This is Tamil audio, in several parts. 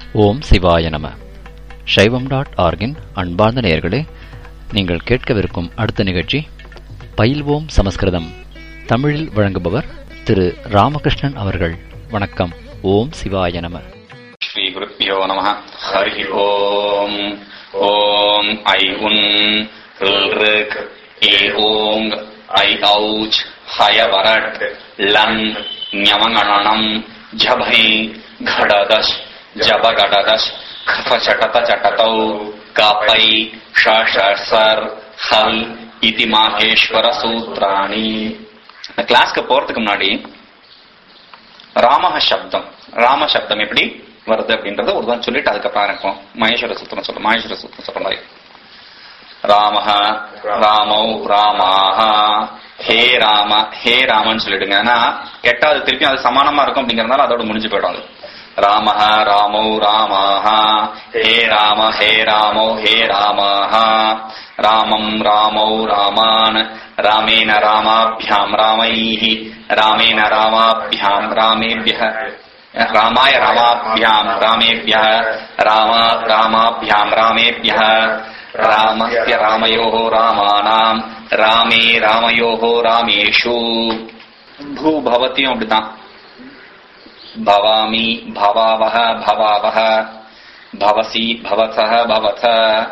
ஓம் சிவாய நம சைவம் டாட் ஆர்கின் அன்பார்ந்த நேயர்களே நீங்கள் கேட்கவிருக்கும் அடுத்த நிகழ்ச்சி பயில்வோம் சமஸ்கிருதம் தமிழில் வழங்குபவர் திரு ராமகிருஷ்ணன் அவர்கள் வணக்கம் ஓம் சிவாய நம श्रीगुरुभ्यो नमः हरिः ओम् ॐ ऐ उन् ऋक् ए ॐ ऐ औच् हयवरट् लन् ஞமங்கணனம் ஜபை घडदश् ஜபகடதஷ் கஃபச்சடத சட்டதௌ காப்பை ஷர் ஹல் இதி மாகேஸ்வர சூத்ராணி இந்த கிளாஸ்க்கு போறதுக்கு முன்னாடி ராமஹ சப்தம் ராம சப்தம் எப்படி வருது அப்படின்றத ஒரு தான் சொல்லிட்டு அதுக்கப்புறம் இருக்கும் மகேஸ்வர சூத்திரம் சொல்ல மகேஸ்வர சூத்திரம் சொல்ற மாதிரி ராமஹ ராமௌ ராமாஹ ஹே ராம ஹே ராமன்னு சொல்லிடுங்க ஏன்னா எட்டாவது திருப்பி அது சமானமா இருக்கும் அப்படிங்கறதுனால அதோட முடிஞ்சு போயிடும் அது ராமஹ ராமௌ ராமாஹ ஹே ராம ஹே ராமௌ ஹே ராமாஹ ராமம் ராமௌ ராமான் ராமேன ராமாभ्याम् ராமைः ராமேன ராமாभ्याम् ராமேभ्यः ராமாய ராமாभ्याम् ராமேभ्यः ராம ராமாभ्याम् ராமேभ्यः ராமஸ்ய ராமயோः ராமானாம் ராமே ராமயோः ராமேஷு பூ பவத்தியும் அப்படிதான் பவாமி பவாவஹ பவாவஹ பவசி பவசஹ பவத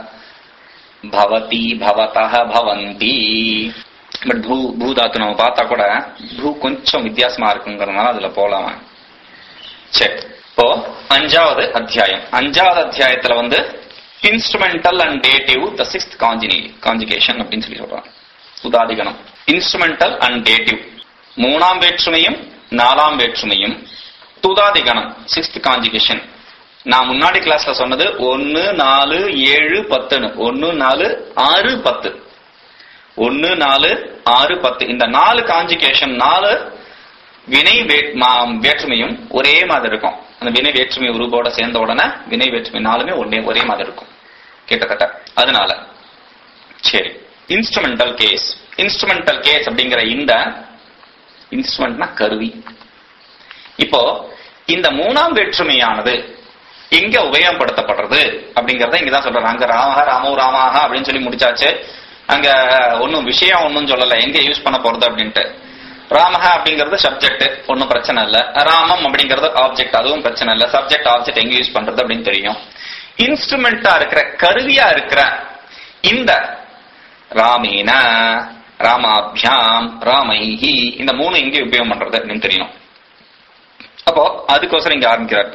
பவதி பவதஹ பவந்தி பட் பூ பூதாத்து நம்ம பார்த்தா கூட பூ கொஞ்சம் வித்தியாசமா இருக்குங்கிறதுனால அதுல போலாமா சரி இப்போ அஞ்சாவது அத்தியாயம் அஞ்சாவது அத்தியாயத்துல வந்து instrumental and dative the sixth காஞ்சினி காஞ்சிகேஷன் அப்படின்னு சொல்லி சொல்றாங்க உதாதிகணம் இன்ஸ்ட்ருமெண்டல் அண்ட் டேட்டிவ் மூணாம் வேற்றுமையும் நாலாம் வேற்றுமையும் துதாதிகணம் சிக்ஸ்த் காஞ்சிகேஷன் நான் முன்னாடி கிளாஸ்ல சொன்னது ஒன்னு நாலு ஏழு பத்துன்னு ஒன்னு நாலு ஆறு பத்து ஒன்னு நாலு ஆறு பத்து இந்த நாலு காஞ்சிகேஷன் நாலு வினை வே- மா- வேற்றுமையும் ஒரே மாதிரி இருக்கும் அந்த வினை வேற்றுமை உருவோட சேர்ந்த உடனே வினை வேற்றுமை நாலுமே ஒன்னே ஒரே மாதிரி இருக்கும் கிட்டத்தட்ட அதனால சரி இன்ஸ்ட்ருமெண்டல் கேஸ் இன்ஸ்ட்ருமெண்டல் கேஸ் அப்படிங்கிற இந்த இன்ஸ்ட்ருமெண்ட்னா கருவி இப்போ இந்த மூணாம் வேற்றுமையானது எங்க உபயோகப்படுத்தப்படுறது அப்படிங்கறத இங்கதான் சொல்றாங்க அங்க ராமஹ ராமோ ராமாக அப்படின்னு சொல்லி முடிச்சாச்சு அங்க ஒன்னும் விஷயம் ஒன்னும் சொல்லல எங்க யூஸ் பண்ண போறது அப்படின்ட்டு ராமஹ அப்படிங்கிறது சப்ஜெக்ட் ஒன்னும் பிரச்சனை இல்ல ராமம் அப்படிங்கிறது ஆப்ஜெக்ட் அதுவும் பிரச்சனை இல்ல சப்ஜெக்ட் ஆப்ஜெக்ட் எங்க யூஸ் பண்றது அப்படின்னு தெரியும் இன்ஸ்ட்ருமெண்டா இருக்கிற கருவியா இருக்கிற இந்த ராமேன ராமாபியாம் ராமைஹி இந்த மூணு எங்க உபயோகம் பண்றது அப்படின்னு தெரியணும் அப்போ அதுக்கோசரம் இங்க ஆரம்பிக்கிறார்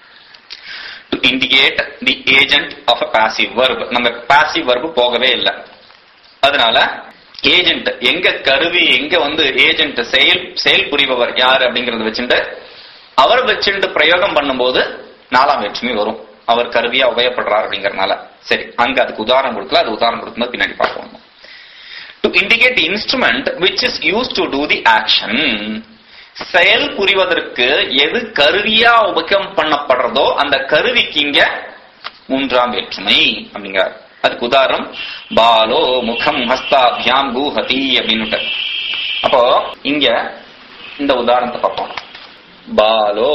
to indicate the agent of a passive verb நம்ம பாசிவ் verb போகவே இல்லை அதனால ஏஜென்ட் எங்க கருவி எங்க வந்து ஏஜென்ட் செயல் செயல் புரிபவர் யார் அப்படிங்கறத வச்சுட்டு அவர் வச்சுட்டு பிரயோகம் பண்ணும்போது நாலாம் வேற்றுமை வரும் அவர் கருவியா உபயோகப்படுறார் அப்படிங்கறதுனால சரி அங்க அதுக்கு உதாரணம் கொடுக்கல அது உதாரணம் கொடுக்கும்போது பின்னாடி பார்ப்போம் to indicate instrument which is use to do the action செயல் புரிவதற்கு எது கருவியா உபயோகம் பண்ணப்படுறதோ அந்த கருவிக்கு இங்க மூன்றாம் வேற்றுமை அப்படிங்கிறார் அதுக்கு உதாரணம் பாலோ முகம் ஹஸ்தாபியாம் கூஹதி அப்படின்னு அப்போ இங்க இந்த உதாரணத்தை பார்ப்போம் பாலோ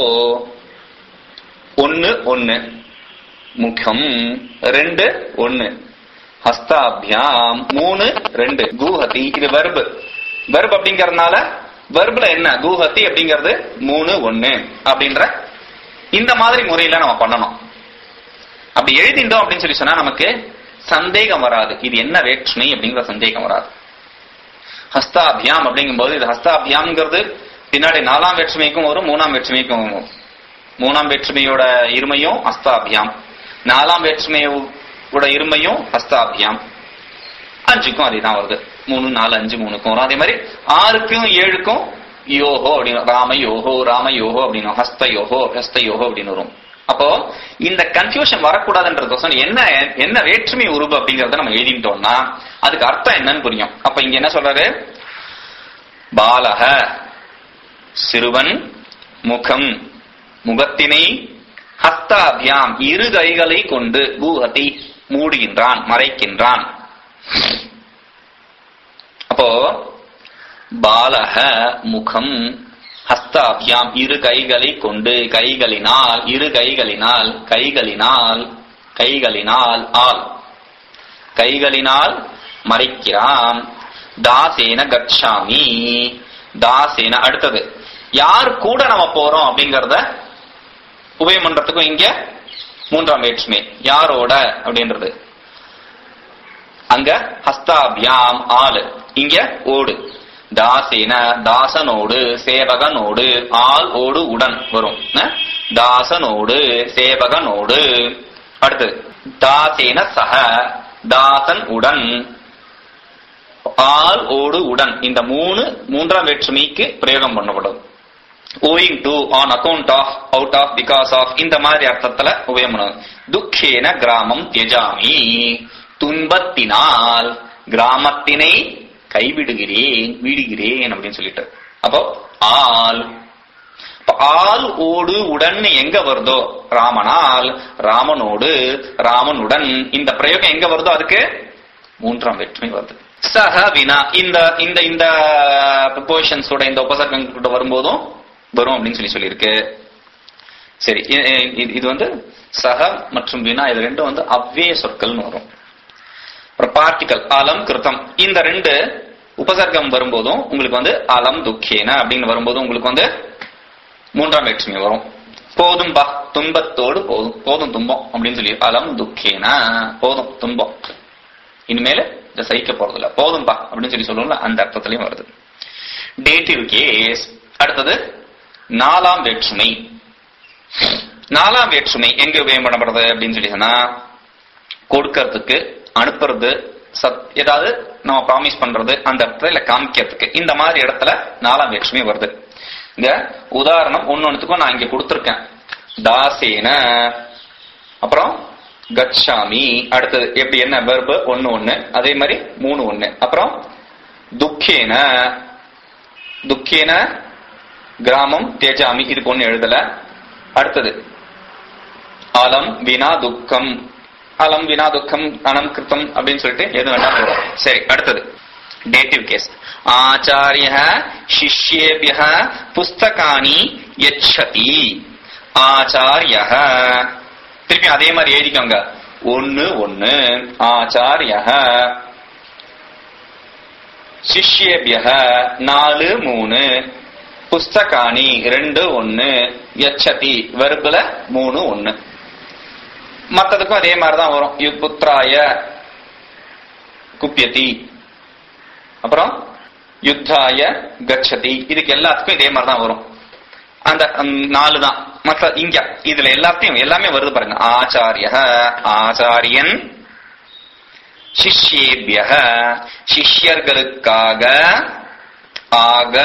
ஒன்னு ஒன்னு முகம் ரெண்டு ஒன்னு ஹஸ்தாபியாம் மூணு ரெண்டு கூஹதி இது வெர்பு வெர்ப் அப்படிங்கறதுனால வெர்ப்ல என்ன கூஹதி அப்படிங்கிறது மூணு ஒன்னு அப்படின்ற இந்த மாதிரி முறையில நம்ம பண்ணணும் அப்படி எழுதிட்டோம் அப்படின்னு சொல்லி சொன்னா நமக்கு சந்தேகம் வராது இது என்ன வேற்றுமை அப்படிங்கிற சந்தேகம் வராது ஹஸ்தாபியாம் அப்படிங்கும்போது இது ஹஸ்தாபியாம்ங்கிறது பின்னாடி நாலாம் வேற்றுமைக்கும் வரும் மூணாம் வேற்றுமைக்கும் வரும் மூணாம் வேற்றுமையோட இருமையும் ஹஸ்தாபியாம் நாலாம் வேற்றுமையோட இருமையும் ஹஸ்தாபியாம் அஞ்சுக்கும் அதேதான் வருது மூணு நாலு அஞ்சு மூணுக்கும் வரும் அதே மாதிரி ஆறுக்கும் ஏழுக்கும் யோகோ அப்படின்னு ராம யோகோ ராம யோகோ அப்படின்னு ஹஸ்த யோகோ ஹஸ்த யோகோ அப்படின்னு வரும் அப்போ இந்த கன்ஃபியூஷன் வரக்கூடாதுன்றதுக்கோசரம் என்ன என்ன வேற்றுமை உருவு அப்படிங்கறத நம்ம எழுதிட்டோம்னா அதுக்கு அர்த்தம் என்னன்னு புரியும் அப்ப இங்க என்ன சொல்றாரு பாலக சிறுவன் முகம் முகத்தினை ஹஸ்தாபியாம் இரு கைகளை கொண்டு பூஹதி மூடுகின்றான் மறைக்கின்றான் அப்போ பாலக முகம் ஹஸ்தாபியாம் இரு கைகளை கொண்டு கைகளினால் இரு கைகளினால் கைகளினால் கைகளினால் ஆல் கைகளினால் மறைக்கிறான் தாசேன கட்சாமி தாசேன அடுத்தது யார் கூட நம்ம போறோம் அப்படிங்கறத உபயம் பண்றதுக்கும் இங்க மூன்றாம் வேற்றுமை யாரோட அப்படின்றது அங்க ஹஸ்தாபியாம் ஆளு இங்க ஓடு தாசேன தாசனோடு சேவகனோடு ஆள் ஓடு உடன் வரும் அஹ்? தாசனோடு சேவகனோடு அடுத்தது தாசேன சக தாசன் உடன் ஆள் ஓடு உடன் இந்த மூணு மூன்றாம் வேற்றுமைக்கு பிரயோகம் பண்ணப்படும் owing to on account of out of because of இந்த மாதிரி அர்த்தத்துல உபயம் பண்ணும் துக்கேன கிராமம் தியஜாமி துன்பத்தினால் கிராமத்தினை கைவிடுகிறேன் விடுகிறேன் அப்படின்னு சொல்லிட்டு அப்போ ஆள் அப்ப ஆள் ஓடு உடன் எங்க வருதோ ராமனால் ராமனோடு ராமனுடன் இந்த பிரயோகம் எங்க வருதோ அதுக்கு மூன்றாம் வேற்றுமை வருது சஹ வினா இந்த இந்த இந்த ப்ரிப்போஷன்ஸோட இந்த உபசர்க்கங்கள் வரும்போதும் வரும் அப்படின்னு சொல்லி சொல்லியிருக்கு சரி இ- இ- இது வந்து சஹ மற்றும் வினா இது ரெண்டும் வந்து அவ்விய சொற்கள்னு வரும் அப்புறம் பார்ட்டிகல் அலம் கிருத்தம் இந்த ரெண்டு உபசர்க்கம் வரும்போதும் உங்களுக்கு வந்து அலம் துக்கேன அப்படின்னு வரும்போதும் உங்களுக்கு வந்து மூன்றாம் வேற்றுமை வரும் போதும் பா துன்பத்தோடு போதும் போதும் துன்பம் அப்படின்னு சொல்லி அலம் துக்கேன போதும் துன்பம் இனிமேல இதை சகிக்க போறதில்ல போதும் பா அப்படின்னு சொல்லி சொல்லுவோம்ல அந்த அர்த்தத்திலையும் வருது டேட்டிவ் கேஸ் அடுத்தது நாலாம் வேற்றுமை நாலாம் வேற்றுமை எங்க உபயோகம் பண்ணப்படுறது அப்படின்னு சொல்லி சொன்னா கொடுக்கறதுக்கு அனுப்புறது சத் ஏதாவது நம்ம ப்ராமிஸ் பண்றது அந்த இடத்துல இல்ல காமிக்கிறதுக்கு இந்த மாதிரி இடத்துல நாலாம் வேற்றுமை வருது இங்க உதாரணம் ஒன்னொன்னுத்துக்கும் நான் இங்க கொடுத்திருக்கேன் தாசேன அப்புறம் கச்சாமி அடுத்தது எப்படி என்ன வெர்பு ஒன்னு ஒண்ணு அதே மாதிரி மூணு ஒண்ணு அப்புறம் துக்கேன துக்கேன கிராமம் தேஜாமி இதுக்கு ஒண்ணு எழுதல அடுத்தது அலம் வினா துக்கம் அலம் வினா துக்கம் அனம் கிருத்தம் அப்படின்னு சொல்லிட்டு எது வேண்டாம் போறோம் சரி அடுத்தது டேட்டிவ் கேஸ் ஆச்சாரிய சிஷ்யேபிய புஸ்தகானி யச்சதி ஆச்சாரிய திருப்பி அதே மாதிரி எழுதிக்கோங்க ஒன்னு ஒன்னு ஆச்சாரிய சிஷ்யேபிய நாலு மூணு புஸ்தகானி ரெண்டு ஒன்னு யச்சதி வெறுப்புல மூணு ஒன்னு மத்ததுக்கும் அதே மாதிரிதான் வரும் யுத் புத்திராய குப்பியதி அப்புறம் யுத்தாய கச்சதி இதுக்கு எல்லாத்துக்கும் இதே மாதிரிதான் வரும் அந்த ம், நாலு தான் மற்ற இங்க இதுல எல்லாத்தையும் எல்லாமே வருது பாருங்க ஆச்சாரிய ஆச்சாரியன் சிஷ்யேபிய சிஷ்யர்களுக்காக ஆக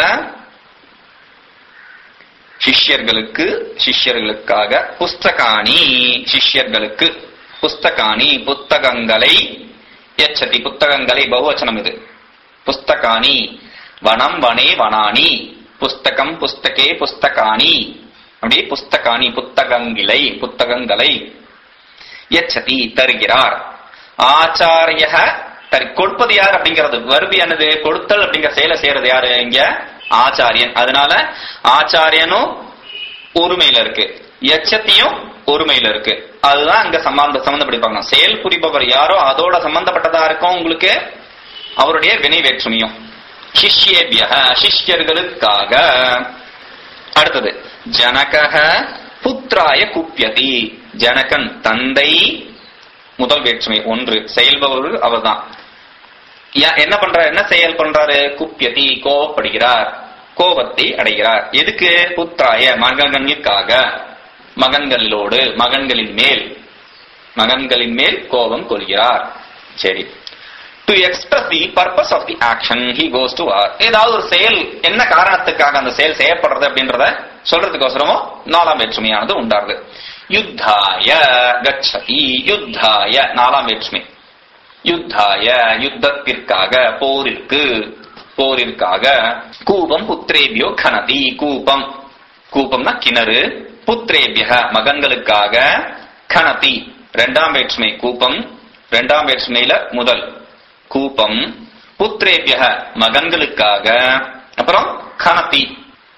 சிஷ்யர்களுக்கு சிஷ்யர்களுக்காக புஸ்தகானி சிஷ்யர்களுக்கு புஸ்தகானி புத்தகங்களை எச்சதி புத்தகங்களை பகுவச்சனம் இது புஸ்தகானி வனம் வனே வனானி புஸ்தகம் புஸ்தகே புஸ்தகானி அப்படி புஸ்தகானி புத்தகங்களை புத்தகங்களை எச்சதி தருகிறார் ஆச்சாரிய தரு கொடுப்பது யார் அப்படிங்கிறது வருவி என்னது கொடுத்தல் அப்படிங்கிற செயலை செய்யறது யாரு இங்க ஆச்சாரியன் அதனால ஆச்சாரியனும் ஒருமையில இருக்கு எச்சத்தியும் ஒருமையில இருக்கு அதுதான் அங்க சம்பந்த சம்பந்தப்படிப்பாங்க செயல் புரிபவர் யாரோ அதோட சம்பந்தப்பட்டதா இருக்கும் உங்களுக்கு அவருடைய வினை வேற்றுமையும் சிஷ்யேபிய சிஷ்யர்களுக்காக அடுத்தது ஜனகக புத்திராய குப்பியதி ஜனகன் தந்தை முதல் வேற்றுமை ஒன்று செயல்பவர் அவர்தான் யா- என்ன பண்றாரு என்ன செயல் பண்றாரு குப்பியதி கோபப்படுகிறார் கோபத்தை அடைகிறார் எதுக்கு புத்திராய மகன்களுக்காக மகன்களோடு மகன்களின் மேல் மகன்களின் மேல் கோபம் கொள்கிறார் சரி to express the purpose of the action he goes to war ஏதாவது ஒரு செயல் என்ன காரணத்துக்காக அந்த செயல் செய்யப்படுறது அப்படின்றத சொல்றதுக்கோசரமோ நாலாம் வேற்றுமையானது உண்டாருது யுத்தாய கச்சதி யுத்தாய நாலாம் வேற்றுமை யுத்தாய யுத்தத்திற்காக போரிற்கு போரிற்காக கூபம் புத்திரேபியோ கனதி கூபம் கூபம்னா கிணறு புத்திரேபிய மகன்களுக்காக கனதி இரண்டாம் வேற்றுமை கூப்பம் இரண்டாம் வேற்றுமையில முதல் கூப்பம் புத்திரேபிய மகன்களுக்காக அப்புறம் கனதி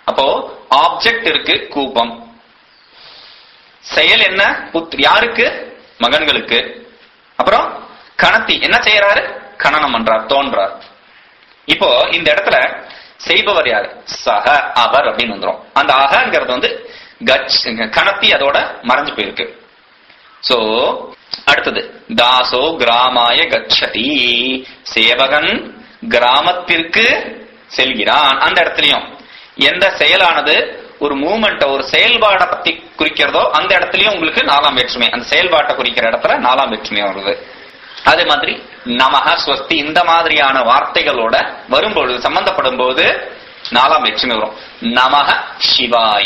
அப்போ ஆப்ஜெக்ட் இருக்கு கூபம் செயல் என்ன புத் யாருக்கு மகன்களுக்கு அப்புறம் கணத்தி என்ன செய்யறாரு கணனம் பண்றார் தோன்றார் இப்போ இந்த இடத்துல செய்பவர் யாரு சக அவர் அப்படின்னு வந்துரும் அந்த அகங்கிறது வந்து கச் கணத்தி அதோட மறைஞ்சு போயிருக்கு சோ அடுத்தது தாசோ கிராமாய கச்சதி சேவகன் கிராமத்திற்கு செல்கிறான் அந்த இடத்துலயும் எந்த செயலானது ஒரு மூமெண்ட் ஒரு செயல்பாடை பத்தி குறிக்கிறதோ அந்த இடத்துலயும் உங்களுக்கு நாலாம் வேற்றுமை அந்த செயல்பாட்டை குறிக்கிற இடத்துல நாலாம் வேற்றுமை வருது அதே மாதிரி நமக ஸ்வஸ்தி இந்த மாதிரியான வார்த்தைகளோட வரும்பொழுது சம்பந்தப்படும் போது நாலாம் வேற்றுமை வரும் நமக சிவாய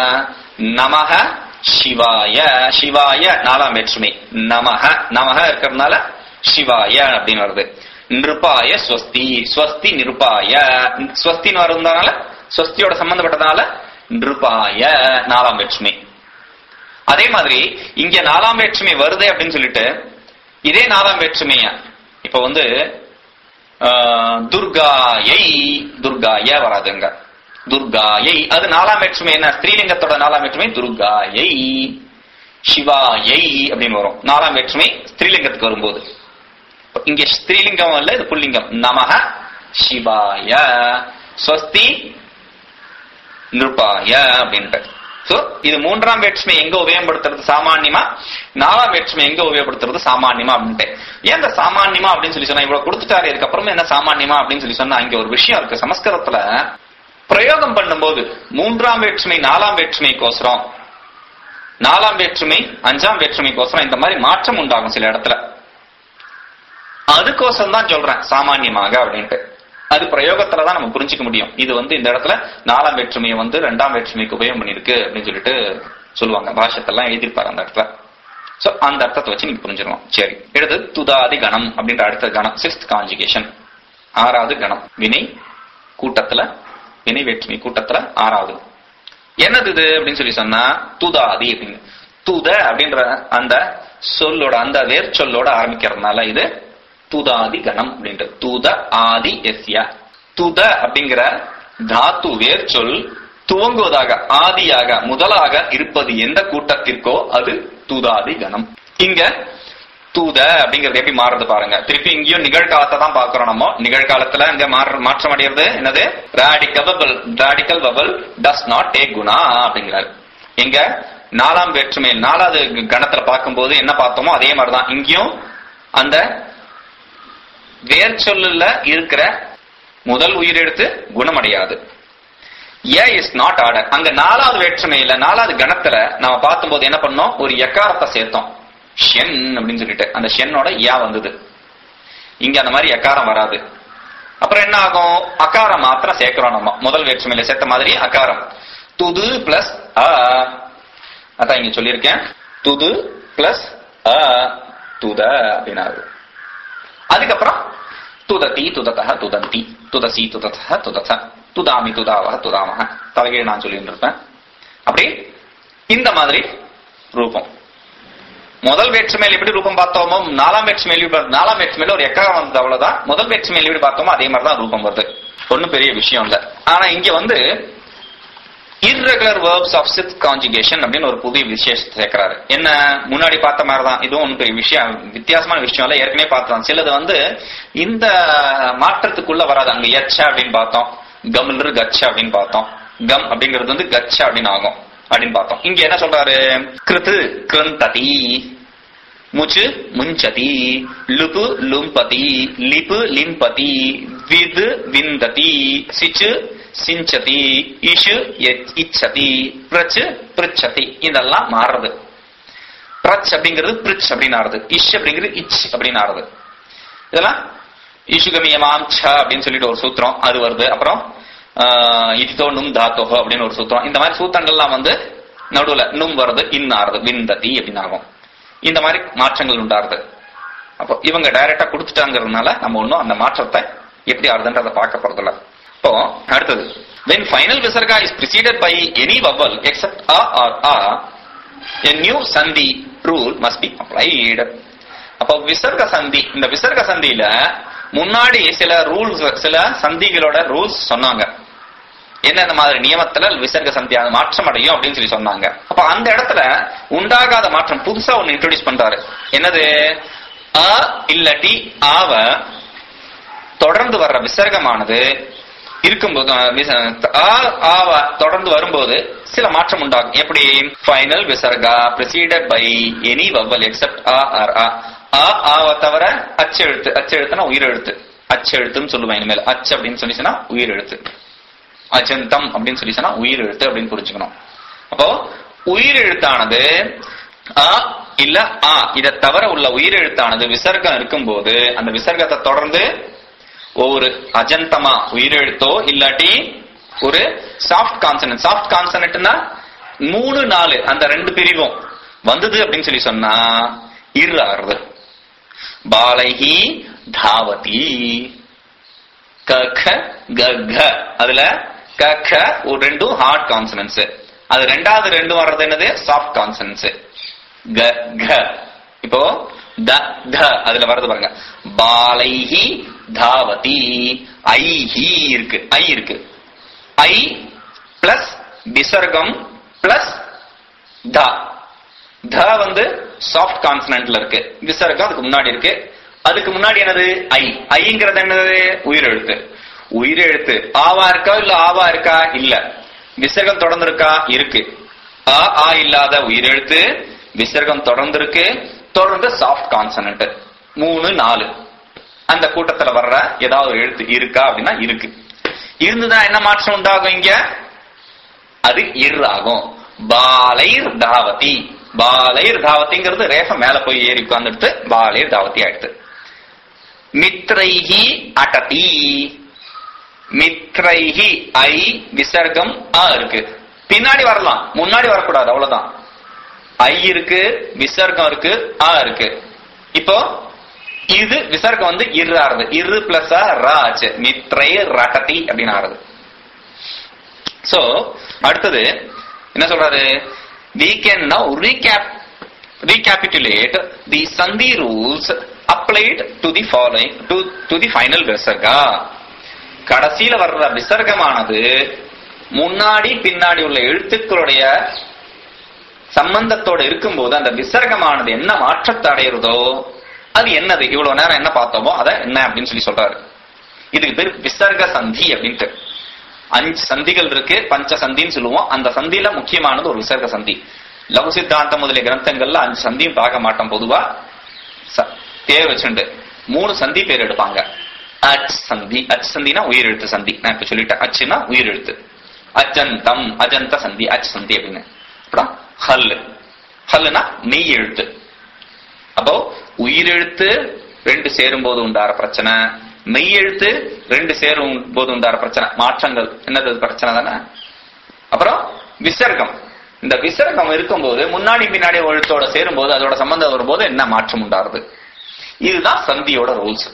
நமக சிவாய சிவாய நாலாம் வேற்றுமை நமக நமக இருக்கிறதுனால சிவாய அப்படின்னு வருது நிருப்பாய ஸ்வஸ்தி ஸ்வஸ்தி நிருப்பாய ஸ்வஸ்தின்னு வருவதனால ஸ்வஸ்தியோட சம்பந்தப்பட்டதுனால நிருப்பாய நாலாம் வேற்றுமை அதே மாதிரி இங்க நாலாம் வேற்றுமை வருது அப்படின்னு சொல்லிட்டு இதே நாலாம் வேற்றுமையா இப்ப வந்து ஆஹ், துர்காயை துர்காய வராதுங்க துர்காயை அது நாலாம் வேற்றுமை என்ன ஸ்திரீலிங்கத்தோட நாலாம் வேற்றுமை துர்காயை சிவாயை அப்படின்னு வரும் நாலாம் வேற்றுமை ஸ்திரீலிங்கத்துக்கு வரும்போது இங்க ஸ்திரீலிங்கம் இல்ல இது புல்லிங்கம் நமக சிவாய ஸ்வஸ்தி நிருபாய அப்படின்ட்டு சோ இது மூன்றாம் வேற்றுமை எங்க உபயோகப்படுத்துறது சாமான்யமா நாலாம் வேற்றுமை எங்க உபயோகப்படுத்துறது சாமான்யமா அப்படின்ட்டு ஏன் இந்த சாமான்யமா அப்படின்னு சொல்லி சொன்னா இவ்வளவு கொடுத்துட்டாரு இதுக்கப்புறமே என்ன சாமான்யமா அப்படின்னு சொல்லி சொன்னா இங்க ஒரு விஷயம் இருக்கு சமஸ்கிருதத்துல பிரயோகம் பண்ணும்போது மூன்றாம் வேற்றுமை நாலாம் வேற்றுமைக்கோசரம் நாலாம் வேற்றுமை அஞ்சாம் வேற்றுமைக்கோசரம் இந்த மாதிரி மாற்றம் உண்டாகும் சில இடத்துல அதுக்கோசரம் தான் சொல்றேன் சாமான்யமாக அப்படின்ட்டு அது பிரயோகத்துல தான் நம்ம புரிஞ்சுக்க முடியும் இது வந்து இந்த இடத்துல நாலாம் வேற்றுமையை வந்து ரெண்டாம் வேற்றுமைக்கு உபயோகம் பண்ணிருக்கு அப்படின்னு சொல்லிட்டு சொல்லுவாங்க பாஷத்தெல்லாம் எழுதியிருப்பாரு அந்த இடத்துல சோ அந்த அர்த்தத்தை வச்சு நீங்க புரிஞ்சிடலாம் சரி எடுத்து துதாதி கணம் அப்படின்ற அடுத்த கணம் சிக்ஸ்த் காஞ்சுகேஷன் ஆறாவது கணம் வினை கூட்டத்துல வினை வேற்றுமை கூட்டத்துல ஆறாவது என்னது இது அப்படின்னு சொல்லி சொன்னா துதாதி அப்படின்னு துத அப்படின்ற அந்த சொல்லோட அந்த வேர் சொல்லோட ஆரம்பிக்கிறதுனால இது துதாதி கணம் அப்படின்றது துத ஆதி எஸ்யா துத அப்படிங்கிற தாத்து வேர் சொல் துவங்குவதாக ஆதியாக முதலாக இருப்பது எந்த கூட்டத்திற்கோ அது துதாதி கணம் இங்க தூத அப்படிங்கிறது எப்படி மாறுது பாருங்க திருப்பி இங்கேயும் நிகழ்காலத்தை தான் பாக்குறோம் நம்ம நிகழ்காலத்துல இங்க மாற மாற்றம் அடைகிறது என்னது radical vowel radical vowel does not take குணா அப்படிங்கிறாரு இங்க நாலாம் வேற்றுமை நாலாவது கணத்துல பார்க்கும்போது என்ன பார்த்தோமோ அதே மாதிரிதான் இங்கேயும் அந்த வேர் சொல்லுல இருக்கிற முதல் உயிரெழுத்து குணமடையாது ஏ இஸ் நாட் ஆர்டர் அங்க நாலாவது வேற்றுமையில நாலாவது கணத்துல நம்ம பார்க்கும்போது என்ன பண்ணோம் ஒரு எக்காரத்தை சேர்த்தோம் ஷென் அப்படின்னு சொல்லிட்டு அந்த ஷென்னோட யா வந்தது இங்க அந்த மாதிரி எக்காரம் வராது அப்புறம் என்ன ஆகும் அகாரம் மாத்திரம் சேர்க்கிறோம் நம்ம முதல் வேற்றுமையில சேர்த்த மாதிரி அகாரம் துது பிளஸ் அ அதான் இங்க சொல்லியிருக்கேன் துது பிளஸ் அ துத அப்படின்னாரு அதுக்கப்புறம் துததி துததः துதந்தி துதசி துததः துதத துதாமி துதாவக துதாமக தலைகீழ் நான் சொல்லிட்டு இருப்பேன் அப்படி இந்த மாதிரி ரூபம் முதல் வேற்றுமையில் எப்படி ரூபம் பார்த்தோமோ நாலாம் வேற்றுமையில் எப்படி- நாலாம் வேற்றுமையில ஒரு எக்காரம் வந்தது அவ்வளவுதான் முதல் வேற்றுமையில் எப்படி பார்த்தோமோ அதே மாதிரி தான் ரூபம் வருது ஒண்ணும் பெரிய விஷயம் இல்ல ஆனா இங்க வந்து irregular verbs of sixth conjugation அப்படின்னு ஒரு புதிய விசேஷத்தை சேர்க்கிறாரு என்ன முன்னாடி பார்த்த மாதிரி தான் இதுவும் ஒன்றும் பெரிய விஷயம் வித்தியாசமான விஷயம் இல்ல ஏற்கனவே பார்த்தோம் சிலது வந்து இந்த மாற்றத்துக்குள்ள வராது அங்க எச்ச அப்படின்னு பார்த்தோம் கம்லு கச்ச அப்படின்னு பார்த்தோம் கம் அப்படிங்கிறது வந்து கச்ச அப்படின்னு ஆகும் அப்படின்னு பார்த்தோம் இங்க என்ன சொல்றாரு கிருத்து கிருந்ததி முச்சு முஞ்சதி லுபு லும்பதி லிபு லிம்பதி விது விந்ததி சிச்சு சிஞ்சதி இஷு எச்- இச்சதி பிரச்சு பிரிச்சதி இதெல்லாம் மாறுறது பிரச் அப்படிங்கிறது பிரிச் அப்படின்னு ஆறுது இஷ் அப்படிங்கிறது இச் அப்படின்னு ஆறுது இதெல்லாம் இஷுகமியமாம் ச அப்படின்னு சொல்லிட்டு ஒரு சூத்திரம் அது வருது அப்புறம் ஆஹ், இதிதோ நும் தாத்தோஹோ அப்படின்னு ஒரு சூத்திரம் இந்த மாதிரி சூத்திரங்கள்லாம் வந்து நடுவுல நும் வருது இன் ஆறுது விந்ததி அப்படின்னு ஆகும் இந்த மாதிரி மாற்றங்கள் உண்டாருது அப்போ இவங்க டைரக்டா கொடுத்துட்டாங்கிறதுனால நம்ம ஒன்றும் அந்த மாற்றத்தை எப்படி ஆறுதுன்றதை பார்க்க போறதில்ல இப்போ அடுத்தது when final visarga is preceded by any vowel except a or a a new sandhi rule must be applied அப்போ விசர்க சந்தி இந்த விசர்க சந்தியில முன்னாடி சில ரூல்ஸ் சில சந்திகளோட ரூல்ஸ் சொன்னாங்க என்னென்ன மாதிரி நியமத்துல விசர்க சந்தியான மாற்றம் அடையும் அப்படின்னு சொல்லி சொன்னாங்க அப்ப அந்த இடத்துல உண்டாகாத மாற்றம் புதுசா ஒண்ணு இன்ட்ரோடியூஸ் பண்றாரு என்னது அ இல்லாட்டி ஆவ தொடர்ந்து வர்ற விசர்க்கமானது இருக்கும்போது அஹ், விச- ஆ ஆவ தொடர்ந்து வரும்போது சில மாற்றம் உண்டாகும் எப்படி ஃபைனல் விசர்கா preceded by any vowel except ஆ ஆர் ஆ ஆ ஆவ தவிர அச்செழுத்து அச்செழுத்துனா உயிரெழுத்து அச்செழுத்துன்னு சொல்லுவேன் இனிமேல் அச்சு அப்படின்னு சொல்லிச்சுன்னா உயிரெழுத்து அஜந்தம் அப்படின்னு சொல்லி சொன்னா உயிரெழுத்து அப்படின்னு புரிஞ்சுக்கணும் அப்போ உயிரெழுத்தானது அ இல்ல ஆ இதை தவிர உள்ள உயிரெழுத்தானது விசர்க்கம் இருக்கும்போது அந்த விசர்க்கத்தை தொடர்ந்து ஒவ்வொரு அஜந்தமா உயிரெழுத்தோ இல்லாட்டி ஒரு சாஃப்ட் கான்சனன்ட் சாஃப்ட் கான்சனன்ட்னா மூணு நாலு அந்த ரெண்டு பிரிவும் வந்தது அப்படின்னு சொல்லி சொன்னா இரு ஆறுது பாலைஹி தாவதி கக கக அதுல கக ஒரு ரெண்டும் ஹார்ட் கான்சனன்ஸ் அது ரெண்டாவது ரெண்டும் வர்றது என்னது சாஃப்ட் கான்சனன்ஸ் க க இப்போ த த அதுல வர்றது பாருங்க பாலைஹி தாவதி ஐஹி இருக்கு ஐ இருக்கு ஐ பிளஸ் விசர்க்கம் பிளஸ் த த வந்து சாஃப்ட் கான்சனன்ட்ல இருக்கு விசர்க்கம் அதுக்கு முன்னாடி இருக்கு அதுக்கு முன்னாடி என்னது ஐ ஐங்கிறது என்னது உயிரெழுத்து உயிரெழுத்து ஆவா இருக்கா இல்ல ஆவா இருக்கா இல்ல விசர்க்கம் தொடர்ந்து இருக்கா இருக்கு ஆ ஆ இல்லாத உயிரெழுத்து விசர்க்கம் தொடர்ந்து இருக்கு தொடர்ந்து சாஃப்ட் கான்சனன்ட் மூணு நாலு அந்த கூட்டத்துல வர்ற ஏதாவது ஒரு எழுத்து இருக்கா அப்படின்னா இருக்கு இருந்துதான் என்ன மாற்றம் உண்டாகும் இங்க அது இர் ஆகும் பாலைர் தாவதி பாலைர் தாவதிங்கிறது ரேஃப மேல போய் ஏறி உட்கார்ந்துட்டு பாலைர் தாவதி ஆயிடுது மித்ரைஹி அடதி மித்ரைஹி ஐ விசர்க்கம் ஆ இருக்கு பின்னாடி வரலாம் முன்னாடி வரக்கூடாது அவ்வளவுதான் ஐ இருக்கு விசர்க்கம் இருக்கு ஆ இருக்கு இப்போ இது விசர்க்கம் வந்து இரு ஆறுது இரு பிளஸ் ரா ஆச்சு மித்ரை ரகதி அப்படின்னு ஆறுது சோ அடுத்தது என்ன சொல்றாரு we can now recap recapitulate the sandhi rules applied to the following to to the final visarga கடைசியில வர்ற விசர்க்கமானது முன்னாடி பின்னாடி உள்ள எழுத்துக்களுடைய சம்பந்தத்தோட இருக்கும்போது அந்த விசர்க்கமானது என்ன மாற்றத்தை அடையிறதோ அது என்னது இவ்வளவு நேரம் என்ன பார்த்தோமோ அதை என்ன அப்படின்னு சொல்லி சொல்றாரு இதுக்கு பேர் விசர்க சந்தி அப்படின்ட்டு அஞ்சு சந்திகள் இருக்கு பஞ்ச சந்தின்னு சொல்லுவோம் அந்த சந்தியில முக்கியமானது ஒரு விசர்க சந்தி லகு சித்தாந்தம் முதலிய கிரந்தங்கள்ல அஞ்சு சந்தியும் பார்க்க மாட்டோம் பொதுவா ச- பேர் வச்சுண்டு மூணு சந்தி பேர் எடுப்பாங்க அச் சந்தி அச் சந்தினா உயிரெழுத்து சந்தி நான் இப்ப சொல்லிட்டேன் அச்சுனா உயிரெழுத்து அஜந்தம் அஜந்த சந்தி அச் சந்தி அப்படின்னு அப்புறம் ஹல் ஹல்லுனா மெய் எழுத்து அப்போ உயிரெழுத்து ரெண்டு சேரும் போது உண்டார பிரச்சனை மெய் எழுத்து ரெண்டு சேரும் போது உண்டார பிரச்சனை மாற்றங்கள் என்னது அது பிரச்சனை தானே அப்புறம் விசர்க்கம் இந்த விசர்க்கம் இருக்கும்போது முன்னாடி பின்னாடி ஒரு எழுத்தோட சேரும்போது அதோட சம்பந்தம் வரும்போது என்ன மாற்றம் உண்டாருது இதுதான் சந்தியோட ரூல்ஸ்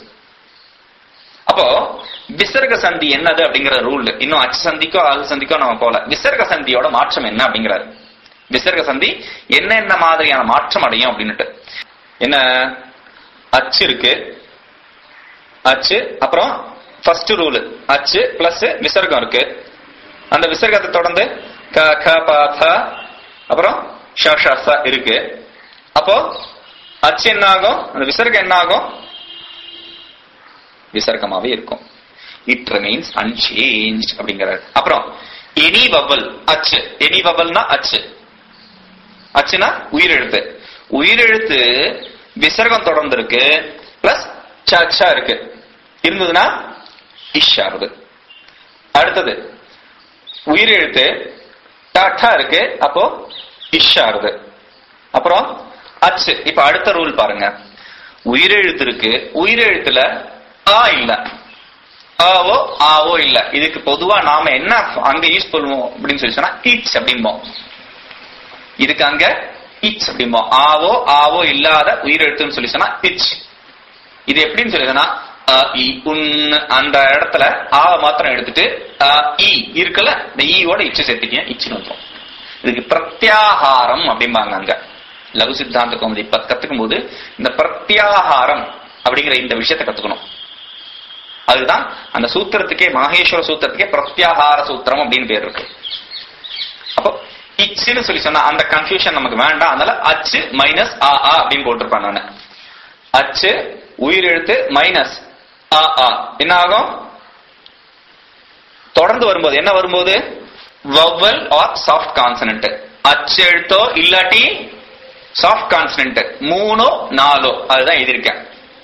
அப்போ விசர்க சந்தி என்னது அப்படிங்கிற ரூல் இன்னும் அச்சு சந்திக்கோ அகு சந்திக்கோ நம்ம போல விசர்க சந்தியோட மாற்றம் என்ன அப்படிங்கிறாரு விசர்க சந்தி என்னென்ன மாதிரியான மாற்றம் அடையும் அப்படின்னுட்டு என்ன அச்சு இருக்கு அச்சு அப்புறம் ஃபர்ஸ்ட் ரூல் அச்சு பிளஸ் விசர்க்கம் இருக்கு அந்த விசர்க்கத்தை தொடர்ந்து க க ப த அப்புறம் ஷ ஷ ச இருக்கு அப்போ அச்சு என்ன ஆகும் அந்த விசர்க்கம் என்ன ஆகும் விசர்க்கமாவே இருக்கும் இட் ரிமைன்ஸ் அன்சேஞ்ச் அப்படிங்கிறார் அப்புறம் எனி வவல் அச்சு எனி வவல்னா அச்சு அச்சுனா உயிரெழுத்து உயிரெழுத்து விசர்க்கம் தொடர்ந்து இருக்கு பிளஸ் ச இருக்கு இருந்ததுன்னா இஷ் ஆகுது அடுத்தது உயிரெழுத்து டாட்டா இருக்கு அப்போ இஷ் ஆகுது அப்புறம் அச்சு இப்ப அடுத்த ரூல் பாருங்க உயிரெழுத்து இருக்கு உயிரெழுத்துல ஆ இல்ல ஆவோ ஆவோ இல்ல இதுக்கு பொதுவா நாம என்ன அங்க யூஸ் பண்ணுவோம் அப்படின்னு சொல்லி சொன்னா இட்ஸ் அப்படிம்போம் இதுக்கு அங்க இட்ஸ் அப்படிம்போம் ஆவோ ஆவோ இல்லாத உயிரெழுத்துன்னு சொல்லி சொன்னா இட்ஸ் இது எப்படின்னு சொல்லுதுன்னா அ, இ, உன் அந்த இடத்துல ஆவ மாத்திரம் எடுத்துட்டு அ, இ இருக்குல்ல இந்த ஈயோட இச்சு சேர்த்துக்கீங்க இச்சுன்னு வந்துரும் இதுக்கு பிரத்யாகாரம் அப்படிம்பாங்க அங்க லகு சித்தாந்த கோமதி இப்ப கத்துக்கும் போது இந்த பிரத்யாகாரம் அப்படிங்கிற இந்த விஷயத்தை கத்துக்கணும் அதுதான் அந்த சூத்திரத்துக்கே மகேஸ்வர சூத்திரத்துக்கே பிரத்யாகார சூத்திரம் அப்படின்னு பேர் இருக்கு அப்போ இச்சுன்னு சொல்லி சொன்னா அந்த கன்ஃபியூஷன் நமக்கு வேண்டாம் அதனால அச்சு மைனஸ் ஆ ஆ அப்படின்னு போட்டிருப்பேன் நானு அச்சு உயிரெழுத்து மைனஸ் ஆ ஆ என்ன ஆகும் தொடர்ந்து வரும்போது என்ன வரும்போது வவல் ஆர் சாஃப்ட் கான்சனன்ட் அச்சு எழுத்தோ இல்லாட்டி சாஃப்ட் கான்சனன்ட் மூணோ நாலோ அதுதான் எழுதியிருக்கேன்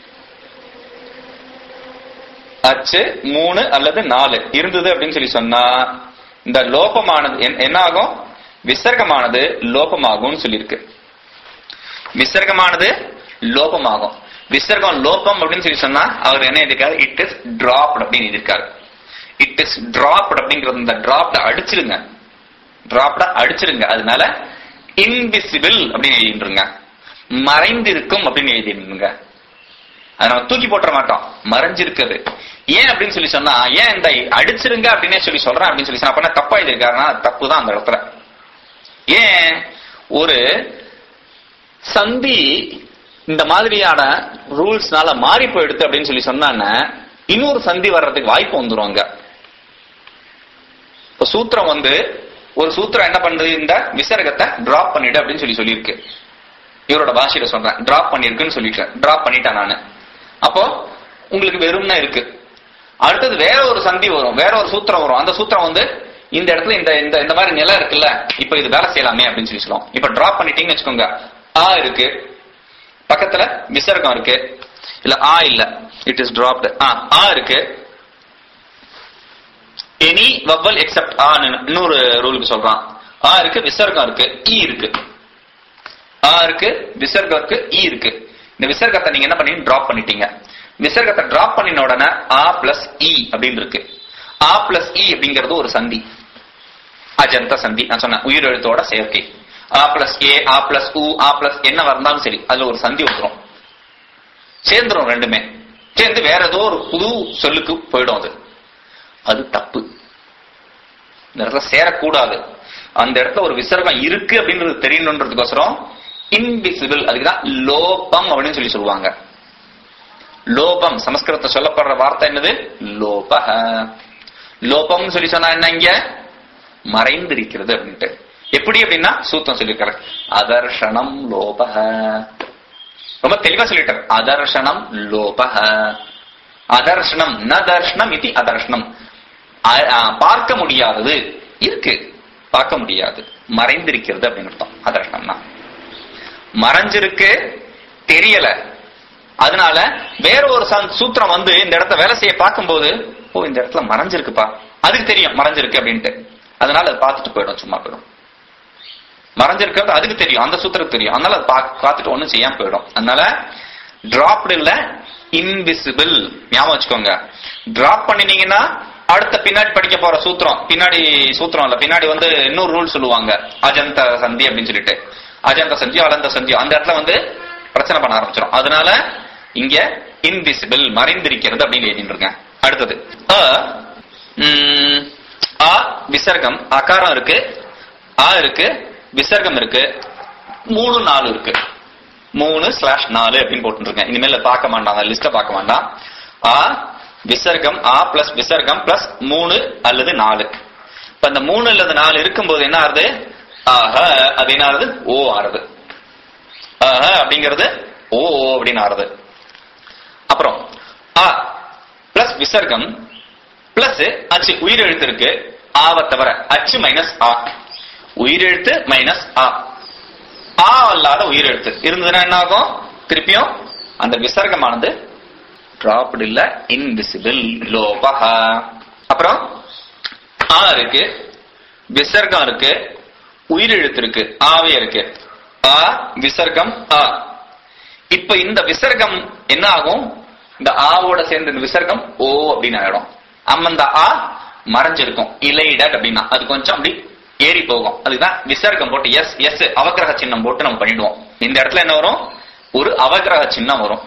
அச்சு மூணு அல்லது நாலு இருந்தது அப்படின்னு சொல்லி சொன்னா இந்த லோபமானது என்ன- என்ன ஆகும் விசர்க்கமானது லோபமாகும்னு சொல்லியிருக்கு விசர்க்கமானது லோபமாகும் விசர்க்கம் லோபம் அப்படின்னு சொல்லி சொன்னா அவர் என்ன எழுதிருக்காரு இட் இஸ் டிராப்ட் அப்படின்னு எழுதியிருக்காரு இட் இஸ் டிராப்ட் அப்படிங்கிறது இந்த டிராப்ட அடிச்சிருங்க டிராப்ட அடிச்சிருங்க அதனால இன்விசிபிள் அப்படின்னு எழுதிருங்க மறைந்திருக்கும் அப்படின்னு எழுதிருங்க அதை நம்ம தூக்கி போட்டுற மாட்டோம் மறைஞ்சிருக்குது ஏன் அப்படின்னு சொல்லி சொன்னா ஏன் இந்த அடிச்சிருங்க அப்படின்னே சொல்லி சொல்றேன் அப்படின்னு சொல்லி சொன்னா அப்ப தப்பா எழுதிருக்காருன்னா தப்பு தான் அந்த இடத்துல ஏன் ஒரு சந்தி இந்த மாதிரியான ரூல்ஸ்னால மாறி போயிடுது அப்படின்னு சொல்லி சொன்னான்னா இன்னொரு சந்தி வர்றதுக்கு வாய்ப்பு வந்துரும் அங்க இப்ப சூத்திரம் வந்து ஒரு சூத்திரம் என்ன பண்ணுது இந்த விசர்க்கத்தை டிராப் பண்ணிடு அப்படின்னு சொல்லி சொல்லியிருக்கு இவரோட பாஷையில சொல்றேன் டிராப் பண்ணிருக்குன்னு சொல்லிட்டேன் டிராப் பண்ணிட்டேன் நானு அப்போ உங்களுக்கு வெறும்னா இருக்கு அடுத்தது வேற ஒரு சந்தி வரும் வேற ஒரு சூத்திரம் வரும் அந்த சூத்திரம் வந்து இந்த இடத்துல இந்த இந்த இந்த மாதிரி நிலம் இருக்குல்ல இப்ப இது வேலை செய்யலாமே அப்படின்னு சொல்லி சொல்லுவோம் இப்ப டிராப் பண்ணிட்டீங்கன்னு வச்சுக்கோங்க ஆ இருக்கு பக்கத்துல விசர்க்கம் இருக்கு இல்ல ஆ இல்ல இட் இஸ் டிராப்டு ஆ ஆ இருக்கு எனி வவ்வல் எக்ஸப்ட் ஆ இன்னொரு ரூலுக்கு சொல்றான் ஆ இருக்கு விசர்க்கம் இருக்கு ஈ இருக்கு ஆ இருக்கு விசர்க்கம் இருக்கு ஈ இருக்கு இந்த விசர்க்கத்தை நீங்க என்ன பண்ணி டிராப் பண்ணிட்டீங்க விசர்க்கத்தை டிராப் பண்ணின உடனே ஆ பிளஸ் இ அப்படின்னு இருக்கு ஆ பிளஸ் இ அப்படிங்கிறது ஒரு சந்தி அஜந்த சந்தி நான் சொன்னேன் உயிரெழுத்தோட சேர்க்கை ஆ பிளஸ் ஏ ஆ பிளஸ் உ ஆ பிளஸ் என்ன வந்தாலும் சரி அதுல ஒரு சந்தி வந்துரும் சேர்ந்துரும் ரெண்டுமே சேர்ந்து வேற ஏதோ ஒரு புது சொல்லுக்கு போயிடும் அது அது தப்பு இந்த இடத்துல சேரக்கூடாது அந்த இடத்துல ஒரு விசர்க்கம் இருக்கு அப்படின்றது தெரியணுன்றதுக்கோசரம் இன்விசிபிள் அதுக்குதான் லோபம் அப்படின்னு சொல்லி சொல்லுவாங்க லோபம் சமஸ்கிருதத்தை சொல்லப்படுற வார்த்தை என்னது லோப லோபம்னு சொல்லி சொன்னா என்ன இங்க மறைந்திருக்கிறது அப்படின்ட்டு எப்படி அப்படின்னா சூத்தம் சொல்லியிருக்காரு அதர்ஷனம் லோப ரொம்ப தெளிவா சொல்லிட்டார் அதர்ஷனம் லோப அதர்ஷனம் ந தர்ஷனம் இது அதர்ஷனம் அ- அ, பார்க்க முடியாதது இருக்கு பார்க்க முடியாது மறைந்திருக்கிறது அப்படின்னு அர்த்தம் அதர்ஷனம்னா மறைஞ்சிருக்கு தெரியல அதனால வேற ஒரு சந்- சூத்திரம் வந்து இந்த இடத்த வேலை செய்ய பார்க்கும்போது ஓ இந்த இடத்துல மறைஞ்சிருக்குப்பா அதுக்கு தெரியும் மறைஞ்சிருக்கு அப்படின்ட்டு அதனால அது பார்த்துட்டு போயிடும் சும்மா போயிடும் மறைஞ்சிருக்கிறது அதுக்கு தெரியும் அந்த சூத்திரத்துக்கு தெரியும் அதனால அது பா- பார்த்துட்டு ஒண்ணும் செய்யாம போயிடும் அதனால டிராப்டு இல்ல இன்விசிபிள் ஞாபகம் வச்சுக்கோங்க டிராப் பண்ணினீங்கன்னா அடுத்த பின்னாடி படிக்க போற சூத்திரம் பின்னாடி சூத்திரம் இல்ல பின்னாடி வந்து இன்னொரு ரூல் சொல்லுவாங்க அஜந்த சந்தி அப்படின்னு சொல்லிட்டு அஜந்த சந்தி அலந்த சந்தி அந்த இடத்துல வந்து பிரச்சனை பண்ண ஆரம்பிச்சிடும் அதனால இங்க இன்விசிபிள் மறைந்திருக்கிறது அப்படின்னு எழுதிட்டுருங்க அடுத்தது அ, ம், ஆ விசர்க்கம் அகாரம் இருக்கு ஆ இருக்கு விசர்க்கம் இருக்கு மூணு நாலு இருக்கு மூணு ஸ்லாஷ் நாலு அப்படின்னு போட்டுருக்கேன் இனிமேல் பார்க்க வேண்டாம் அந்த லிஸ்ட பார்க்க வேண்டாம் ஆ விசர்க்கம் ஆ பிளஸ் விசர்க்கம் பிளஸ் மூணு அல்லது நாலு இப்ப இந்த மூணு அல்லது நாலு இருக்கும்போது என்ன ஆறுது ஆஹ அது என்ன ஆறுது ஓ ஆறுது ஆஹ அப்படிங்கிறது ஓ அப்படின்னு ஆறுது அப்புறம் ஆ பிளஸ் விசர்க்கம் பிளஸ் அச்சு உயிரெழுத்து இருக்கு ஆவை தவிர அச்சு மைனஸ் ஆ உயிரெழுத்து மைனஸ் ஆ ஆ அல்லாத உயிரெழுத்து இருந்ததுன்னா என்ன ஆகும் திருப்பியும் அந்த விசர்க்கமானது டிராப்டு இல்ல இன்விசிபிள் லோபஹ அப்புறம் ஆ இருக்கு விசர்க்கம் இருக்கு உயிரெழுத்து இருக்கு ஆவே இருக்கு ஆ விசர்க்கம் ஆ இப்ப இந்த விசர்க்கம் என்ன ஆகும் இந்த ஆவோட சேர்ந்த இந்த விசர்க்கம் ஓ அப்படின்னு ஆயிடும் அம்ம இந்த ஆ மறைஞ்சிருக்கும் இலைடட் அப்படின்னா அது கொஞ்சம் அப்படி ஏறி போகும் அதுதான் விசர்க்கம் போட்டு எஸ் எஸ் அவக்கிரக சின்னம் போட்டு நம்ம பண்ணிடுவோம் இந்த இடத்துல என்ன வரும் ஒரு அவக்கிரக சின்னம் வரும்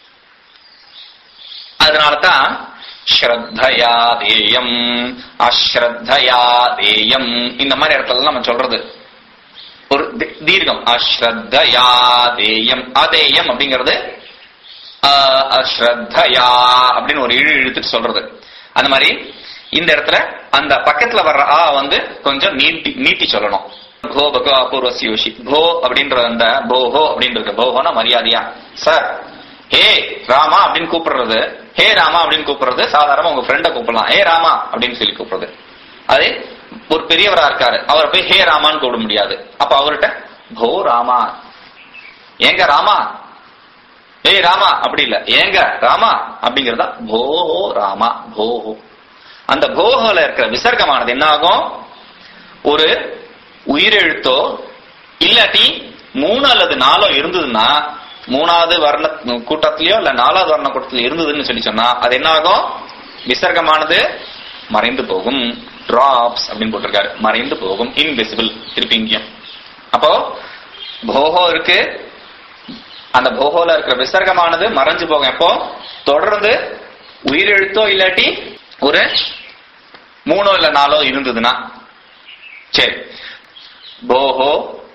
அதனாலதான் ஸ்ரத்தையா தேயம் அஸ்ரத்தையா தேயம் இந்த மாதிரி இடத்துல நம்ம சொல்றது ஒரு தி- தீர்க்கம் அஸ்ரத்தையா தேயம் அதேயம் அப்படிங்கிறது அ- அஸ்ரத்தயா அப்படின்னு ஒரு இழு இழுத்துட்டு சொல்றது அந்த மாதிரி இந்த இடத்துல அந்த பக்கத்துல வர்ற ஆ வந்து கொஞ்சம் நீட்டி நீட்டி சொல்லணும் போ பகோ அபூர்வசி யோஷி போ அப்படின்ற அந்த போஹோ அப்படின்றது போஹோனா மரியாதையா சார் ஹே ராமா அப்படின்னு கூப்பிடுறது ஹே ராமா அப்படின்னு கூப்பிடுறது சாதாரணமா உங்க ஃப்ரெண்ட கூப்பிடலாம் ஹே ராமா அப்படின்னு சொல்லி கூப்பிடுறது அதே ஒரு பெரியவரா இருக்காரு அவரை போய் ஹே ராமான்னு கூப்பிட முடியாது அப்ப அவர்கிட்ட போ ராமா ஏங்க ராமா ஏய் ராமா அப்படி இல்ல ஏங்க ராமா அப்படிங்கறதா போஹோ ராமா போஹோ அந்த போஹோல இருக்கிற விசர்க்கமானது என்ன ஆகும் ஒரு உயிரெழுத்தோ இல்லாட்டி மூணு அல்லது நாலோ இருந்ததுன்னா மூணாவது வர்ண கூட்டத்திலயோ இல்ல நாலாவது வர்ண கூட்டத்திலயோ இருந்ததுன்னு சொல்லி சொன்னா அது என்ன ஆகும் விசர்க்கமானது மறைந்து போகும் டிராப்ஸ் அப்படின்னு போட்டிருக்காரு மறைந்து போகும் இன்விசிபிள் திருப்பி இங்கேயும் அப்போ போஹோ இருக்கு அந்த போகோல இருக்கிற விசர்க்கமானது மறைஞ்சு போகும் எப்போ தொடர்ந்து உயிரெழுத்தோ இல்லாட்டி ஒரு மூணோ இல்ல நாலோ இருந்ததுன்னா சரி போஹோ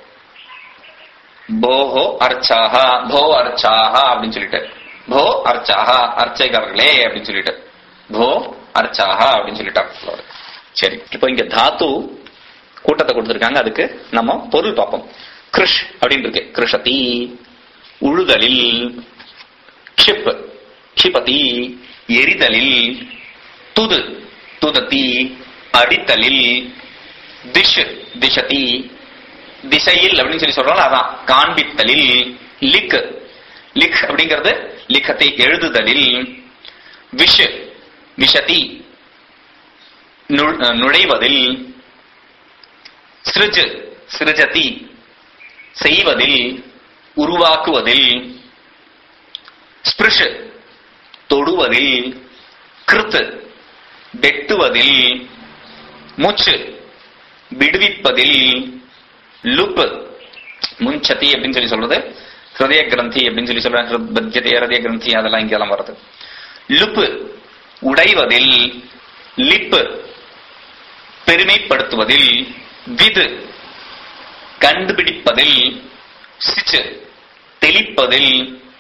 போஹோ அர்ச்சாஹா போ அர்ச்சாஹா அப்படின்னு சொல்லிட்டு போ அர்ச்சாஹா அர்ச்சைகர்களே அப்படின்னு சொல்லிட்டு போ அர்ச்சாஹா அப்படின்னு சொல்லிட்டு சரி இப்போ இங்க தாத்து கூட்டத்தை கொடுத்திருக்காங்க அதுக்கு நம்ம பொருள் பார்ப்போம் கிருஷ் அப்படின்னு இருக்கு கிருஷதி உழுதலில் க்ஷிப் க்ஷிபதி எரிதலில் துது துதத்தி அடித்தலில் திஷ் திஷதி திசையில் அப்படின்னு சொல்லி சொல்றோம் அதான் காண்பித்தலில் லிக் லிக் அப்படிங்கிறது லிக்கத்தை எழுதுதலில் விஷ் விஷதி நு- நுழைவதில் சிருஜ் சிருஜதி செய்வதில் உருவாக்குவதில் ஸ்பிருஷ் தொடுவதில் கிருத் வெட்டுவதில் மூச்சு விடுவிப்பதில் லுப் முன்சதி அப்படின்னு சொல்லி சொல்றது ஹிருதய கிரந்தி அப்படின்னு சொல்லி சொல்றாங்க ஹிருத்பத்யதே ஹிருதய கிரந்தி அதெல்லாம் இங்கெல்லாம் வருது லுப் உடைவதில் லிப் பெருமைப்படுத்துவதில் விது கண்டுபிடிப்பதில் சிச்சு தெளிப்பதில்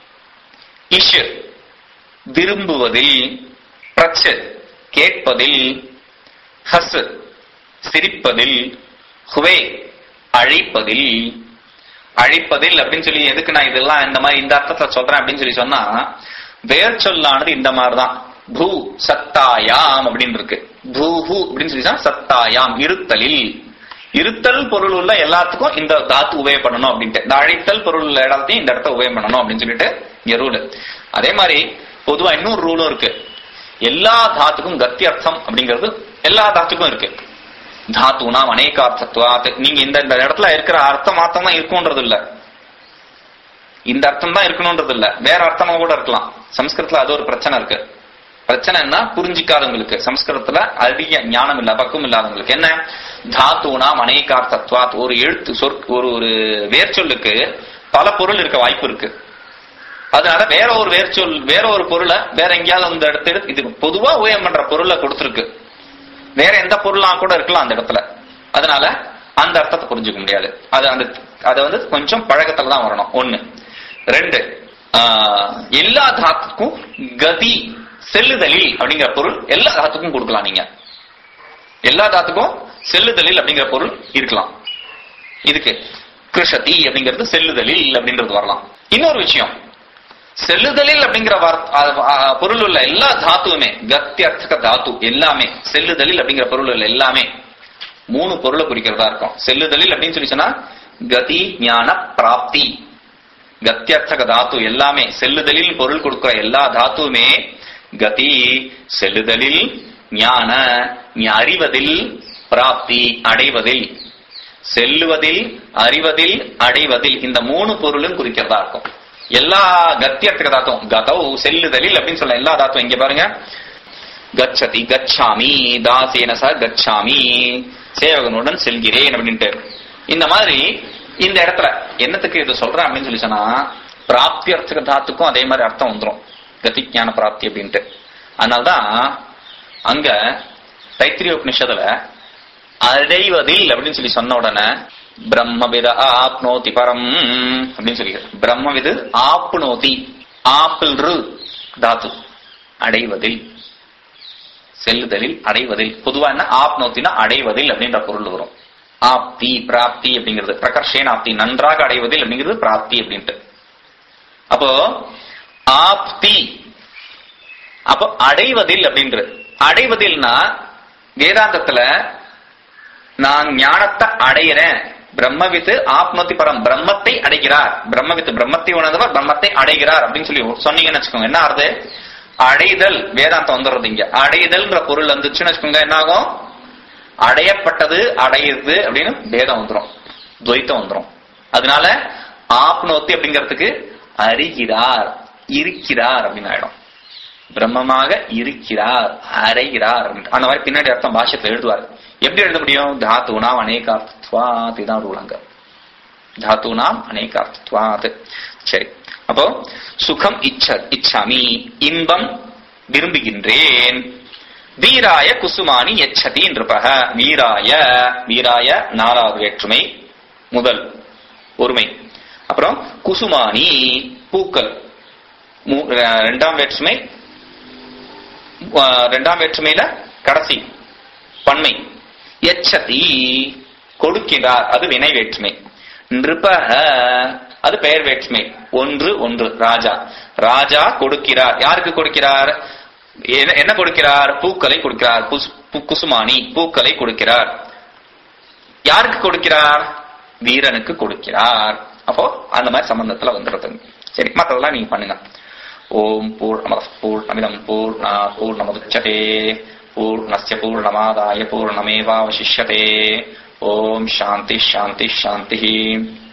இஷ் விரும்புவதில் பிரச் கேட்பதில் ஹஸ் சிரிப்பதில் ஹுவே அழைப்பதில் அழைப்பதில் அப்படின்னு சொல்லி எதுக்கு நான் இதெல்லாம் இந்த மாதிரி இந்த அர்த்தத்துல சொல்றேன் அப்படின்னு சொல்லி சொன்னா வேர் சொல்லானது இந்த மாதிரிதான் பூ சத்தாயாம் அப்படின்னு இருக்கு பூஹு அப்படின்னு சொல்லி சொன்னா சத்தாயாம் இருத்தலில் இருத்தல் பொருள் உள்ள எல்லாத்துக்கும் இந்த தாத்து உபயோகம் பண்ணணும் அப்படின்ட்டு இந்த அழைத்தல் பொருள் உள்ள இடத்தையும் இந்த இடத்த உபயோகம் பண்ணணும் அப்படின்னு சொல்லிட்டு இங்க ரூல் அதே மாதிரி பொதுவா இன்னொரு ரூலும் இருக்கு எல்லா தாத்துக்கும் கத்தி அர்த்தம் அப்படிங்கிறது எல்லா தாத்துக்கும் இருக்கு தாத்துனா அநேகார்த்தத்துவாத் நீங்க இந்த இந்த இடத்துல இருக்கிற அர்த்தம் மாத்தம் தான் இருக்கும்ன்றது இல்ல இந்த அர்த்தம் தான் இருக்கணும்ன்றது இல்ல வேற அர்த்தமா கூட இருக்கலாம் சம்ஸ்கிருதத்துல அது ஒரு பிரச்சனை இருக்கு பிரச்சனைன்னா புரிஞ்சிக்காதவங்களுக்கு சம்ஸ்கிருதத்துல அதிக ஞானம் இல்ல பக்கம் இல்லாதவங்களுக்கு என்ன தாத்துனா அநேகார்த்தத்வாத் ஒரு எழுத்து சொற் ஒரு ஒரு வேர்ச்சொல்லுக்கு பல பொருள் இருக்க வாய்ப்பு இருக்கு அதனால வேற ஒரு வேர்ச்சொல் வேற ஒரு பொருளை வேற எங்கேயாவது அந்த இடத்துல இது பொதுவா உபயோகம் பண்ற பொருளை கொடுத்திருக்கு வேற எந்த பொருளா கூட இருக்கலாம் அந்த இடத்துல அதனால அந்த அர்த்தத்தை புரிஞ்சுக்க முடியாது அது அந்த அது வந்து கொஞ்சம் பழக்கத்துல தான் வரணும் ஒண்ணு ரெண்டு ஆஹ், எல்லா தாத்துக்கும் கதி செல்லுதலில் அப்படிங்கிற பொருள் எல்லா தாத்துக்கும் கொடுக்கலாம் நீங்க எல்லா தாத்துக்கும் செல்லுதலில் அப்படிங்கிற பொருள் இருக்கலாம் இதுக்கு கிருஷதி அப்படிங்கிறது செல்லுதலில் அப்படின்றது வரலாம் இன்னொரு விஷயம் செல்லுதலில் அப்படிங்கிற வார்த்- அ- அ- பொருள் உள்ள எல்லா தாத்துவுமே கத்தியர்த்தக தாத்து எல்லாமே செல்லுதலில் அப்படிங்கிற பொருள் உள்ள எல்லாமே மூணு பொருளை குறிக்கிறதா இருக்கும் செல்லுதலில் அப்படின்னு சொல்லி சொன்னா கதி ஞான பிராப்தி கத்தியர்த்தக தாத்து எல்லாமே செல்லுதலில் பொருள் கொடுக்கிற எல்லா தாத்துவுமே கதி செல்லுதலில் ஞான ஞ- அறிவதில் பிராப்தி அடைவதில் செல்லுவதில் அறிவதில் அடைவதில் இந்த மூணு பொருளும் குறிக்கிறதா இருக்கும் எல்லா கத்தியர்த்தக தாத்தும் கதவு செல்லுதலில் அப்படின்னு சொல்ல எல்லா தாத்தும் இங்க பாருங்க கச்சதி கச்சாமி தாசேன ச கச்சாமி சேவகனுடன் செல்கிறேன் அப்படின்ட்டு இந்த மாதிரி இந்த இடத்துல என்னத்துக்கு இது சொல்றேன் அப்படின்னு சொல்லி சொன்னா பிராப்தி அர்த்தக தாத்துக்கும் அதே மாதிரி அர்த்தம் வந்துரும் கதி ஞான பிராப்தி அப்படின்ட்டு அதனால்தான் அங்க தைத்திரிய உபநிஷத்துல அடைவதில் அப்படின்னு சொல்லி சொன்ன உடனே பிரம்மவித ஆப்னோதி பரம் அப்படின்னு சொல்லி பிரம்மவிது ஆப்னோதி ஆப்பிள் ரு தாத்து அடைவதில் செல்லுதலில் அடைவதில் பொதுவா என்ன ஆப் நோத்தினா அடைவதில் அப்படின்ற பொருள் வரும் ஆப்தி பிராப்தி அப்படிங்கிறது பிரகர்ஷேன் ஆப்தி நன்றாக அடைவதில் அப்படிங்கிறது பிராப்தி அப்படின்ட்டு அப்போ ஆப்தி அப்போ அடைவதில் அப்படின்றது அடைவதில்னா வேதாந்தத்துல நான் ஞானத்தை அடையிறேன் பிரம்மவித்து ஆப்னோத்தி பரம் பிரம்மத்தை அடைகிறார் பிரம்மவித்து பிரம்மத்தை உணர்ந்தவர் பிரம்மத்தை அடைகிறார் அப்படின்னு சொல்லி சொன்னீங்கன்னு வச்சுக்கோங்க என்ன ஆறுது அடைதல் வேதாந்தம் வந்துடுறது இங்க அடைதல்ன்ற பொருள் வந்துச்சுன்னு வச்சுக்கோங்க என்ன ஆகும் அடையப்பட்டது அடையுது அப்படின்னு வேதம் வந்துரும் துவைத்தம் வந்துரும் அதனால ஆப்னோத்தி அப்படிங்கிறதுக்கு அறிகிறார் இருக்கிறார் அப்படின்னு ஆயிடும் பிரம்மமாக இருக்கிறார் அறைகிறார் அப்படின்னு. அந்த மாதிரி பின்னாடி அர்த்தம் பாஷ்யத்துல எழுதுவார் எப்படி எழுத முடியும் தாத்துனாம் அநேகார்த்தத்வாத் இதான் ரூலங்க தாத்துனாம் அநேகார்த்தத்வாத் சரி அப்போ சுகம் இச்ச இச்சாமி இன்பம் விரும்புகின்றேன் வீராய குசுமானி எச்சதி நிருபக வீராய வீராய நாலாவது வேற்றுமை முதல் ஒருமை அப்புறம் குசுமானி பூக்கள் மூ- அஹ் ரெண்டாம் வேற்றுமை அஹ் ரெண்டாம் வேற்றுமையில கடைசி பன்மை எச்சதி கொடுக்கிறார் அது வினை வேற்றுமை நிருபக அது பெயர் வேற்றுமை ஒன்று ஒன்று ராஜா ராஜா கொடுக்கிறார் யாருக்கு கொடுக்கிறார் என்ன- என்ன கொடுக்கிறார் பூக்களை கொடுக்கிறார் புஸ்- பு- குசுமானி பூக்களை கொடுக்கிறார் யாருக்கு கொடுக்கிறார் வீரனுக்கு கொடுக்கிறார் அப்போ அந்த மாதிரி சம்பந்தத்துல வந்துடுறது சரி மற்றதெல்லாம் நீங்க பண்ணுங்க ஓம் பூர்ணமத பூர்ணமிதம் பூர்ணா பூர்ணமுதச்சதே பூர்ணஸ்ய பூர்ணமாதாய பூர்ணமேவாவசிஷ்யதே ஓம் சாந்தி சாந்தி சாந்தி